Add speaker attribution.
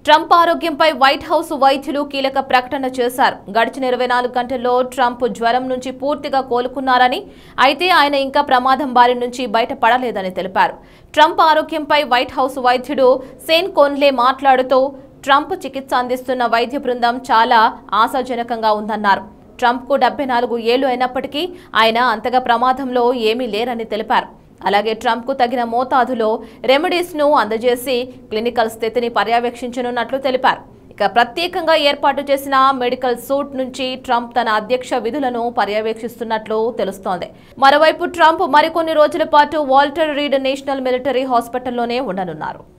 Speaker 1: Trump ఆరోగ్యంపై white house వైద్యులు కీలక ప్రకటన చేశారు గడిచిన ఇరవై నాలుగు గంటల్లో ట్రంప్ జ్వరం నుంచి పూర్తిగా కోలుకున్నారని అయితే ఆయన ఇంకా ప్రమాదం బారి నుంచి బయటపడలేదని తెలిపారు ట్రంప్ ఆరోగ్యంపై వైట్ హౌస్ వైద్యుడు సేన్ కోన్లే మాట్లాడుతూ ట్రంప్ చికిత్స అందిస్తున్న వైద్య బృందం చాలా ఆశాజనకంగా ఉందన్నారు ట్రంప్కు డెబ్బై నాలుగు ఏళ్లు అయినప్పటికీ ఆయన అంతగా ప్రమాదంలో ఏమీ లేరని తెలిపారు అలాగే ట్రంప్కు తగిన మోతాదులో రెమెడీస్ను అందజేసి క్లినికల్ స్థితిని పర్యవేక్షించనున్నట్లు తెలిపారు ఇక ప్రత్యేకంగా ఏర్పాటు చేసిన మెడికల్ సూట్ నుంచి ట్రంప్ తన అధ్యక్ష విధులను పర్యవేక్షిస్తున్నట్లు తెలుస్తోంది మరోవైపు ట్రంప్ మరికొన్ని రోజుల పాటు వాల్టర్ రీడ్ నేషనల్ మిలిటరీ హాస్పిటల్లోనే ఉండనున్నారు